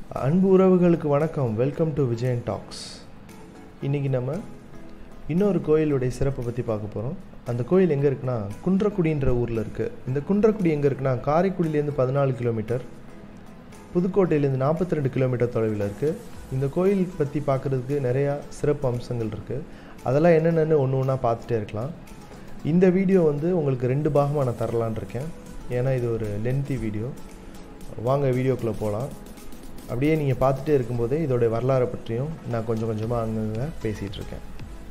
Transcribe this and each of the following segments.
அன்பு உறவுகளுக்கு வணக்கம் வெல்கம் டு விஜயன் டாக்ஸ் இன்றைக்கி நம்ம இன்னொரு கோயிலுடைய சிறப்பை பற்றி பார்க்க போகிறோம் அந்த கோயில் எங்கே இருக்குன்னா குன்றக்குடின்ற ஊரில் இருக்குது இந்த குன்றக்குடி எங்கே இருக்குன்னா காரைக்குடியிலேருந்து பதினாலு கிலோமீட்டர் புதுக்கோட்டையிலேருந்து நாற்பத்தி ரெண்டு கிலோமீட்டர் தொலைவில் இருக்குது இந்த கோயில் பற்றி பார்க்குறதுக்கு நிறையா சிறப்பு அம்சங்கள் இருக்குது அதெல்லாம் என்னென்னு ஒன்று ஒன்றா பார்த்துட்டே இருக்கலாம் இந்த வீடியோ வந்து உங்களுக்கு ரெண்டு பாகமாக நான் தரலான் இருக்கேன் ஏன்னா இது ஒரு லென்த்தி வீடியோ வாங்க வீடியோக்குள்ளே போகலாம் அப்படியே நீங்கள் பார்த்துட்டே இருக்கும்போதே இதோடைய வரலாறை பற்றியும் நான் கொஞ்சம் கொஞ்சமாக அங்கங்கே பேசிகிட்டு இருக்கேன்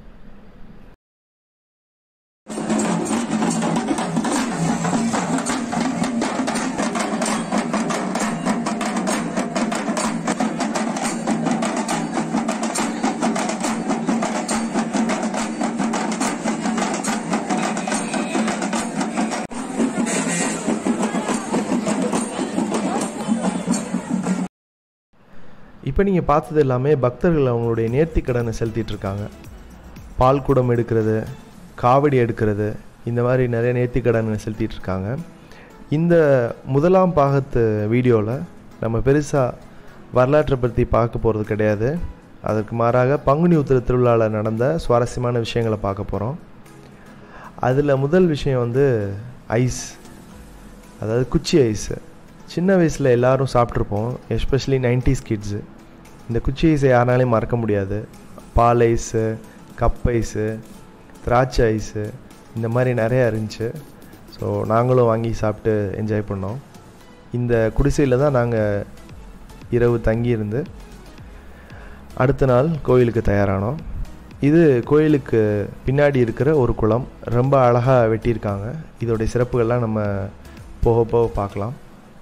இப்போ நீங்கள் பார்த்தது எல்லாமே பக்தர்கள் அவங்களுடைய நேர்த்தி கடனை செலுத்திட்டு இருக்காங்க பால் குடம் எடுக்கிறது காவடி எடுக்கிறது இந்த மாதிரி நிறைய நேர்த்தி கடனை செலுத்திட்டு இருக்காங்க இந்த முதலாம் பாகத்து வீடியோவில் நம்ம பெருசாக வரலாற்றை பற்றி பார்க்க போகிறது கிடையாது அதற்கு மாறாக பங்குனி உத்திர திருவிழாவில் நடந்த சுவாரஸ்யமான விஷயங்களை பார்க்க போகிறோம் அதில் முதல் விஷயம் வந்து ஐஸ் அதாவது குச்சி ஐஸு சின்ன வயசில் எல்லாரும் சாப்பிட்ருப்போம் எஸ்பெஷலி நைன்டிஸ் கிட்ஸு இந்த குச்சி ஐஸை யாராலையும் மறக்க முடியாது பால் ஐஸு கப் ஐஸு திராட்சை ஐஸு இந்த மாதிரி நிறையா இருந்துச்சு ஸோ நாங்களும் வாங்கி சாப்பிட்டு என்ஜாய் பண்ணோம் இந்த குடிசையில் தான் நாங்கள் இரவு தங்கியிருந்து அடுத்த நாள் கோயிலுக்கு தயாரானோம் இது கோயிலுக்கு பின்னாடி இருக்கிற ஒரு குளம் ரொம்ப அழகாக வெட்டியிருக்காங்க இதோடைய சிறப்புகள்லாம் நம்ம போக போக பார்க்கலாம்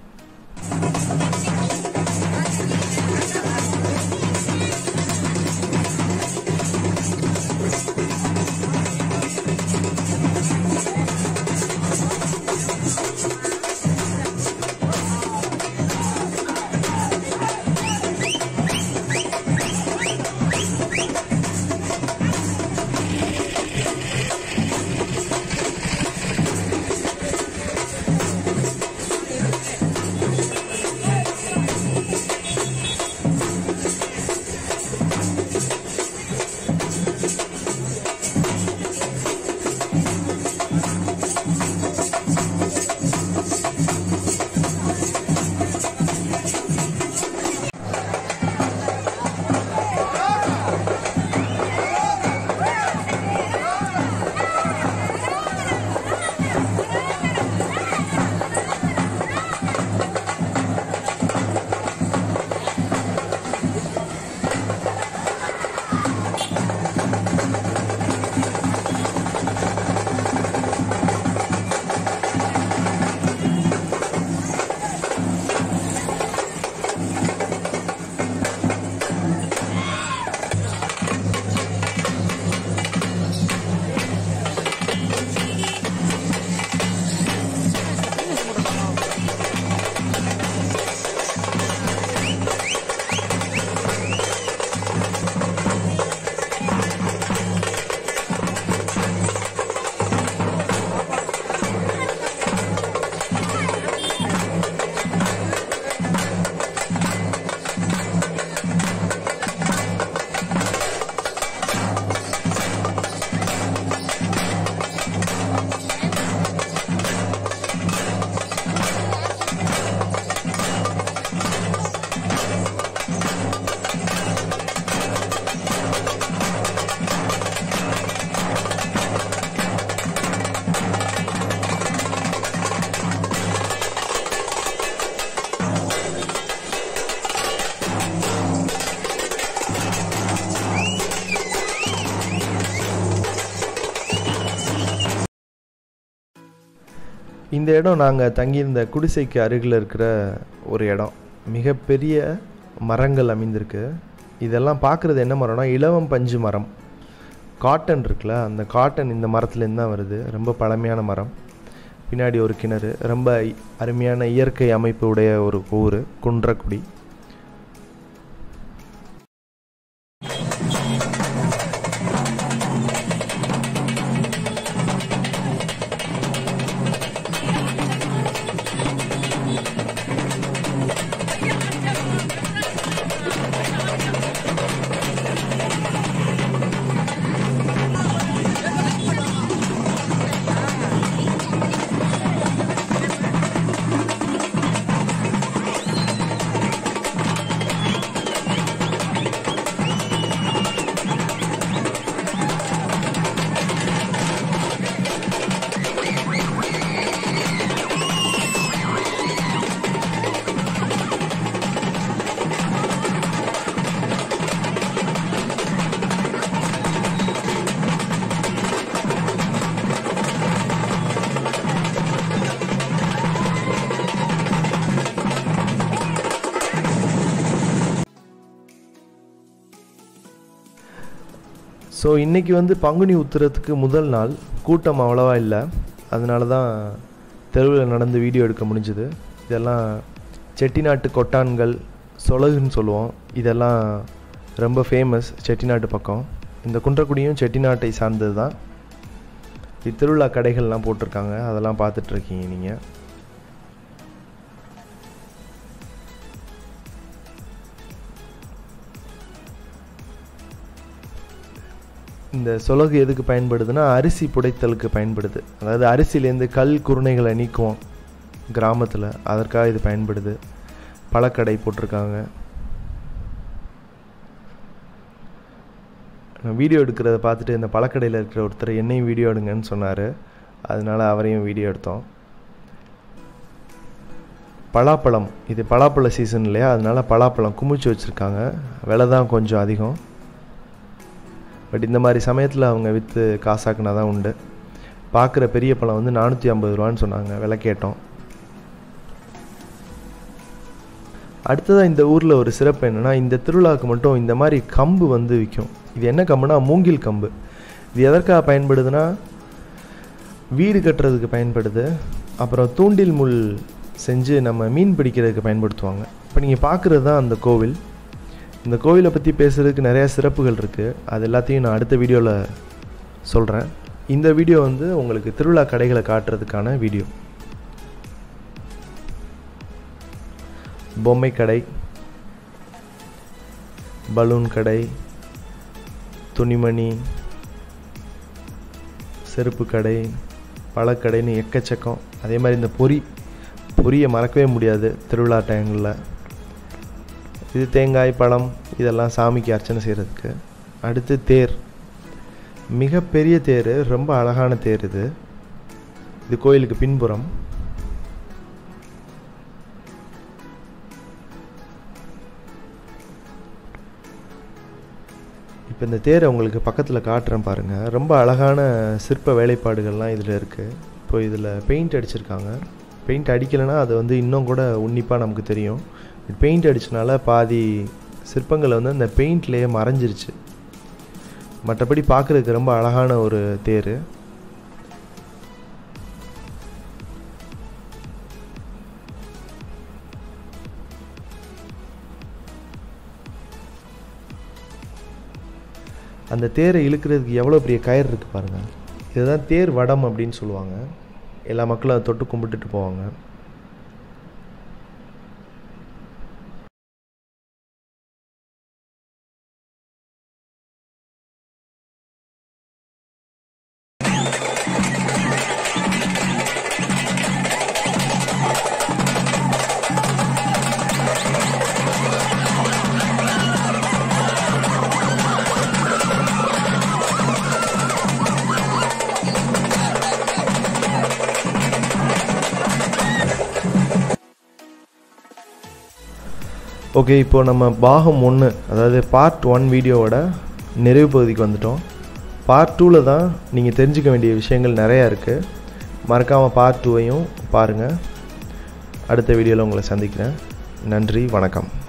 இந்த இடம் நாங்கள் தங்கியிருந்த குடிசைக்கு அருகில் இருக்கிற ஒரு இடம் மிகப்பெரிய மரங்கள் அமைந்திருக்கு இதெல்லாம் பார்க்குறது என்ன மரம்னா இலவம் பஞ்சு மரம் காட்டன் இருக்குல்ல அந்த காட்டன் இந்த மரத்துலேருந்து தான் வருது ரொம்ப பழமையான மரம் பின்னாடி ஒரு கிணறு ரொம்ப அருமையான இயற்கை அமைப்பு உடைய ஒரு ஊர் குன்றக்குடி ஸோ இன்றைக்கி வந்து பங்குனி உத்திரத்துக்கு முதல் நாள் கூட்டம் அவ்வளோவா இல்லை அதனால தான் தெருவில் நடந்து வீடியோ எடுக்க முடிஞ்சுது இதெல்லாம் செட்டிநாட்டு கொட்டான்கள் சொலகுன்னு சொல்லுவோம் இதெல்லாம் ரொம்ப ஃபேமஸ் செட்டிநாட்டு பக்கம் இந்த குன்றக்குடியும் செட்டிநாட்டை சார்ந்தது தான் இது திருவிழா கடைகள்லாம் போட்டிருக்காங்க அதெல்லாம் பார்த்துட்ருக்கீங்க நீங்கள் இந்த சொலகு எதுக்கு பயன்படுதுன்னா அரிசி புடைத்தலுக்கு பயன்படுது அதாவது அரிசியிலேருந்து கல் குருணைகளை நீக்குவோம் கிராமத்தில் அதற்காக இது பயன்படுது பழக்கடை போட்டிருக்காங்க நான் வீடியோ எடுக்கிறத பார்த்துட்டு இந்த பழக்கடையில் இருக்கிற ஒருத்தர் என்னையும் வீடியோ எடுங்கன்னு சொன்னார் அதனால அவரையும் வீடியோ எடுத்தோம் பலாப்பழம் இது பலாப்பழ சீசன் இல்லையா அதனால பலாப்பழம் குமிச்சு வச்சுருக்காங்க விலை தான் கொஞ்சம் அதிகம் பட் இந்த மாதிரி சமயத்தில் அவங்க விற்று காசாக்குனா தான் உண்டு பார்க்குற பெரிய பழம் வந்து நானூற்றி ஐம்பது ரூபான்னு சொன்னாங்க விலை கேட்டோம் அடுத்ததாக இந்த ஊரில் ஒரு சிறப்பு என்னென்னா இந்த திருவிழாவுக்கு மட்டும் இந்த மாதிரி கம்பு வந்து விற்கும் இது என்ன கம்புனா மூங்கில் கம்பு இது எதற்காக பயன்படுதுன்னா வீடு கட்டுறதுக்கு பயன்படுது அப்புறம் தூண்டில் முள் செஞ்சு நம்ம மீன் பிடிக்கிறதுக்கு பயன்படுத்துவாங்க இப்போ நீங்கள் பார்க்குறது தான் அந்த கோவில் இந்த கோவிலை பற்றி பேசுகிறதுக்கு நிறையா சிறப்புகள் இருக்குது அது எல்லாத்தையும் நான் அடுத்த வீடியோவில் சொல்கிறேன் இந்த வீடியோ வந்து உங்களுக்கு திருவிழா கடைகளை காட்டுறதுக்கான வீடியோ பொம்மை கடை பலூன் கடை துணிமணி செருப்பு கடை பழக்கடைன்னு எக்கச்சக்கம் அதே மாதிரி இந்த பொறி பொரியை மறக்கவே முடியாது திருவிழா டைங்களில் இது தேங்காய் பழம் இதெல்லாம் சாமிக்கு அர்ச்சனை செய்கிறதுக்கு அடுத்து தேர் மிகப்பெரிய தேர் ரொம்ப அழகான தேர் இது இது கோயிலுக்கு பின்புறம் இப்போ இந்த தேரை உங்களுக்கு பக்கத்தில் காட்டுறேன் பாருங்கள் ரொம்ப அழகான சிற்ப வேலைப்பாடுகள்லாம் இதில் இருக்குது இப்போ இதில் பெயிண்ட் அடிச்சிருக்காங்க பெயிண்ட் அடிக்கலைன்னா அது வந்து இன்னும் கூட உன்னிப்பாக நமக்கு தெரியும் பெயிண்ட் அடிச்சனால பாதி சிற்பங்கள் வந்து அந்த பெயிண்ட்லேயே மறைஞ்சிருச்சு மற்றபடி பார்க்குறதுக்கு ரொம்ப அழகான ஒரு தேர் அந்த தேரை இழுக்கிறதுக்கு எவ்வளோ பெரிய கயிறு இருக்குது பாருங்கள் இதுதான் தேர் வடம் அப்படின்னு சொல்லுவாங்க எல்லா மக்களும் அதை தொட்டு கும்பிட்டுட்டு போவாங்க ஓகே இப்போது நம்ம பாகம் ஒன்று அதாவது பார்ட் ஒன் வீடியோவோட நிறைவு பகுதிக்கு வந்துட்டோம் பார்ட் டூவில் தான் நீங்கள் தெரிஞ்சுக்க வேண்டிய விஷயங்கள் நிறையா இருக்குது மறக்காமல் பார்ட் டூவையும் பாருங்கள் அடுத்த வீடியோவில் உங்களை சந்திக்கிறேன் நன்றி வணக்கம்